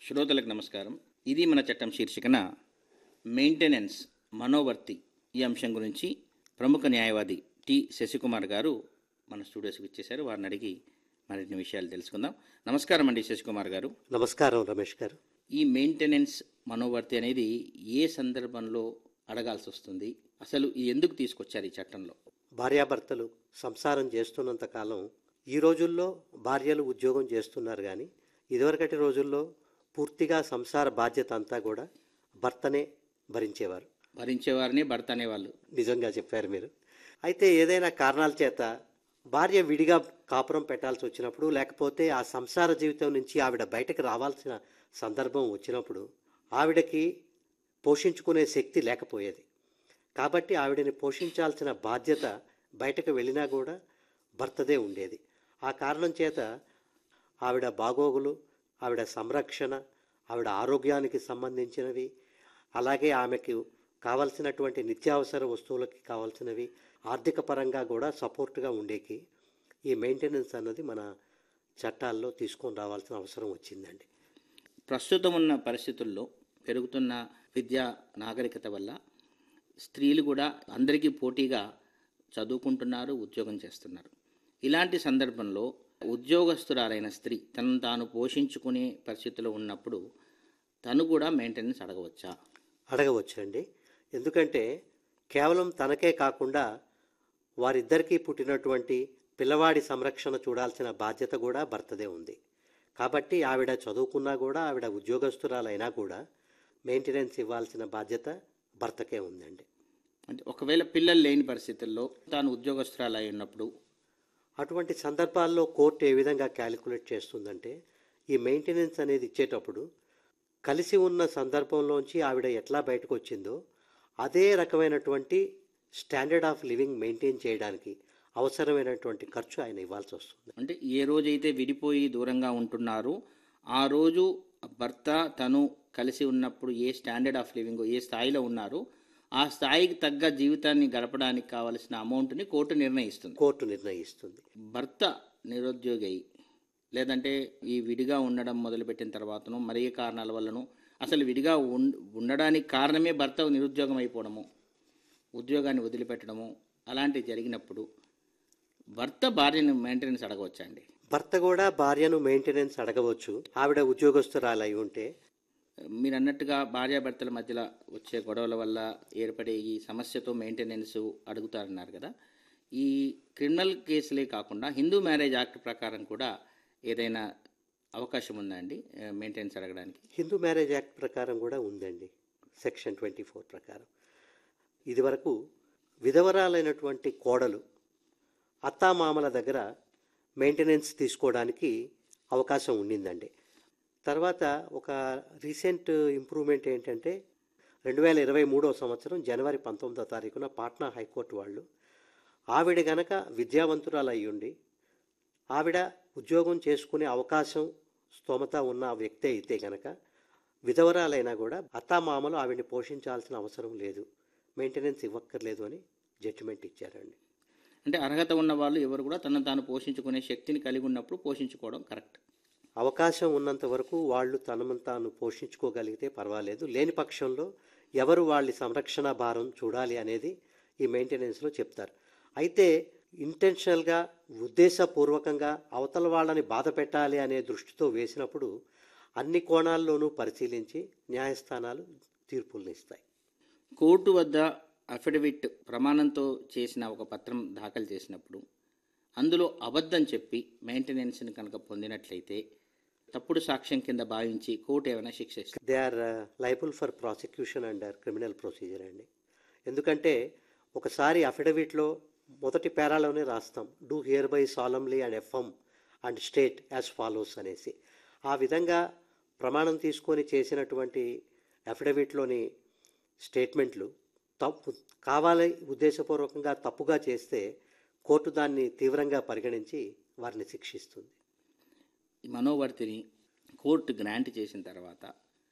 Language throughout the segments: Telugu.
శ్రోతలకు నమస్కారం ఇది మన చట్టం శీర్షికన మెయింటెనెన్స్ మనోవర్తి ఈ అంశం గురించి ప్రముఖ న్యాయవాది టి శశికుమార్ గారు మన స్టూడియోస్కి ఇచ్చేశారు వారిని అడిగి మరిన్ని విషయాలు తెలుసుకుందాం నమస్కారం అండి శశికుమార్ గారు నమస్కారం రమేష్ గారు ఈ మెయింటెనెన్స్ మనోవర్తి అనేది ఏ సందర్భంలో అడగాల్సి వస్తుంది అసలు ఇది ఎందుకు తీసుకొచ్చారు ఈ చట్టంలో భార్యాభర్తలు సంసారం చేస్తున్నంత కాలం ఈ రోజుల్లో భార్యలు ఉద్యోగం చేస్తున్నారు కానీ ఇదివరకటి రోజుల్లో పూర్తిగా సంసార బాధ్యత అంతా కూడా భర్తనే భరించేవారు భరించేవారిని భర్త అనేవాళ్ళు నిజంగా చెప్పారు మీరు అయితే ఏదైనా కారణాల చేత భార్య విడిగా కాపురం పెట్టాల్సి వచ్చినప్పుడు లేకపోతే ఆ సంసార జీవితం నుంచి ఆవిడ బయటకు రావాల్సిన సందర్భం వచ్చినప్పుడు ఆవిడకి పోషించుకునే శక్తి లేకపోయేది కాబట్టి ఆవిడని పోషించాల్సిన బాధ్యత బయటకు వెళ్ళినా కూడా భర్తదే ఉండేది ఆ కారణం చేత ఆవిడ బాగోగులు ఆవిడ సంరక్షణ ఆవిడ ఆరోగ్యానికి సంబంధించినవి అలాగే ఆమెకు కావలసినటువంటి నిత్యావసర వస్తువులకి కావాల్సినవి ఆర్థిక పరంగా కూడా సపోర్ట్గా ఉండేకి ఈ మెయింటెనెన్స్ అన్నది మన చట్టాల్లో తీసుకొని రావాల్సిన అవసరం వచ్చిందండి ప్రస్తుతం ఉన్న పరిస్థితుల్లో పెరుగుతున్న విద్యా నాగరికత వల్ల స్త్రీలు కూడా అందరికీ పోటీగా చదువుకుంటున్నారు ఉద్యోగం చేస్తున్నారు ఇలాంటి సందర్భంలో ఉద్యోగస్తురాలైన స్త్రీ తనను తాను పోషించుకునే పరిస్థితిలో ఉన్నప్పుడు తను కూడా మెయింటెనెన్స్ అడగవచ్చా అడగవచ్చండి ఎందుకంటే కేవలం తనకే కాకుండా వారిద్దరికీ పుట్టినటువంటి పిల్లవాడి సంరక్షణ చూడాల్సిన బాధ్యత కూడా భర్తదే ఉంది కాబట్టి ఆవిడ చదువుకున్నా కూడా ఆవిడ ఉద్యోగస్తురాలైనా కూడా మెయింటెనెన్స్ ఇవ్వాల్సిన బాధ్యత భర్తకే ఉందండి అంటే ఒకవేళ పిల్లలు లేని పరిస్థితుల్లో తాను ఉద్యోగస్తురాలు అయి ఉన్నప్పుడు అటువంటి సందర్భాల్లో కోర్టు ఏ విధంగా క్యాలిక్యులేట్ చేస్తుందంటే ఈ మెయింటెనెన్స్ అనేది ఇచ్చేటప్పుడు కలిసి ఉన్న సందర్భంలోంచి ఆవిడ ఎట్లా బయటకు వచ్చిందో అదే రకమైనటువంటి స్టాండర్డ్ ఆఫ్ లివింగ్ మెయింటైన్ చేయడానికి అవసరమైనటువంటి ఖర్చు ఆయన ఇవ్వాల్సి వస్తుంది అంటే ఏ రోజైతే విడిపోయి దూరంగా ఉంటున్నారో ఆ రోజు భర్త తను కలిసి ఉన్నప్పుడు ఏ స్టాండర్డ్ ఆఫ్ లివింగ్ ఏ స్థాయిలో ఉన్నారో ఆ స్థాయికి తగ్గ జీవితాన్ని గడపడానికి కావలసిన అమౌంట్ని కోర్టు నిర్ణయిస్తుంది కోర్టు నిర్ణయిస్తుంది భర్త నిరుద్యోగి అయి లేదంటే ఈ విడిగా ఉండడం మొదలుపెట్టిన తర్వాతను మరి ఏ కారణాల వల్లనూ అసలు విడిగా ఉన్- ఉండడానికి కారణమే భర్త నిరుద్యోగం అయిపోవడము ఉద్యోగాన్ని వదిలిపెట్టడము అలాంటివి జరిగినప్పుడు భర్త భార్యను మెయింటెనెన్స్ అడగవచ్చా అండి భర్త కూడా భార్యను మెయింటెనెన్స్ అడగవచ్చు ఆవిడ ఉద్యోగస్తురాలై ఉంటే మీరు అన్నట్టుగా భార్యాభర్తల మధ్యలో వచ్చే గొడవల వల్ల ఏర్పడే ఈ సమస్యతో మెయింటెనెన్స్ అడుగుతారన్నారు కదా ఈ క్రిమినల్ కేసులే కాకుండా హిందూ మ్యారేజ్ యాక్ట్ ప్రకారం కూడా ఏదైనా అవకాశం ఉందా అండి మెయింటెనెన్స్ అడగడానికి హిందూ మ్యారేజ్ యాక్ట్ ప్రకారం కూడా ఉందండి సెక్షన్ ట్వంటీ ఫోర్ ప్రకారం ఇదివరకు విధవరాలైనటువంటి కోడలు అత్తామామల దగ్గర మెయింటెనెన్స్ తీసుకోవడానికి అవకాశం ఉండిందండి తర్వాత ఒక రీసెంట్ ఇంప్రూవ్మెంట్ ఏంటంటే రెండు వేల ఇరవై మూడవ సంవత్సరం జనవరి పంతొమ్మిదో తారీఖున పాట్నా హైకోర్టు వాళ్ళు ఆవిడ గనక విద్యావంతురాలు అయ్యుండి ఆవిడ ఉద్యోగం చేసుకునే అవకాశం స్తోమత ఉన్న వ్యక్తి అయితే గనక విధవరాలైనా కూడా అత్తామామలు ఆవిడని పోషించాల్సిన అవసరం లేదు మెయింటెనెన్స్ ఇవ్వక్కర్లేదు అని జడ్జిమెంట్ ఇచ్చారండి అంటే అర్హత ఉన్న వాళ్ళు ఎవరు కూడా తనను తాను పోషించుకునే శక్తిని కలిగి ఉన్నప్పుడు పోషించుకోవడం కరెక్ట్ అవకాశం ఉన్నంత వరకు వాళ్ళు తనను తాను పోషించుకోగలిగితే పర్వాలేదు లేని పక్షంలో ఎవరు వాళ్ళ సంరక్షణ భారం చూడాలి అనేది ఈ మెయింటెనెన్స్లో చెప్తారు అయితే ఇంటెన్షనల్గా ఉద్దేశపూర్వకంగా అవతల వాళ్ళని బాధ పెట్టాలి అనే దృష్టితో వేసినప్పుడు అన్ని కోణాల్లోనూ పరిశీలించి న్యాయస్థానాలు తీర్పులను ఇస్తాయి కోర్టు వద్ద అఫిడవిట్ ప్రమాణంతో చేసిన ఒక పత్రం దాఖలు చేసినప్పుడు అందులో అబద్ధం చెప్పి మెయింటెనెన్స్ని కనుక పొందినట్లయితే తప్పుడు సాక్ష్యం కింద భావించి కోర్టు ఏమైనా శిక్ష ఇస్తుంది they are liable for prosecution under criminal procedure అండి ఎందుకంటే ఒకసారి అఫిడవిట్లో మొదటి పేరాలోనే రాస్తాం do hereby solemnly and affirm and state as follows అనేసి ఆ విధంగా ప్రమాణం తీసుకొని చేసినటువంటి అఫిడవిట్లోని స్టేట్మెంట్లు తప్పు కావాలి ఉద్దేశపూర్వకంగా తప్పుగా చేస్తే కోర్టు దాన్ని తీవ్రంగా పరిగణించి వారిని శిక్షిస్తుంది ఈ మనోవర్తిని కోర్టు గ్రాంట్ చేసిన తర్వాత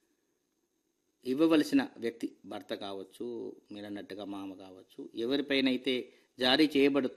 ఇవ్వవలసిన వ్యక్తి భర్త కావచ్చు మీరు అన్నట్టుగా మామ కావచ్చు ఎవరిపైనైతే జారీ చేయబడు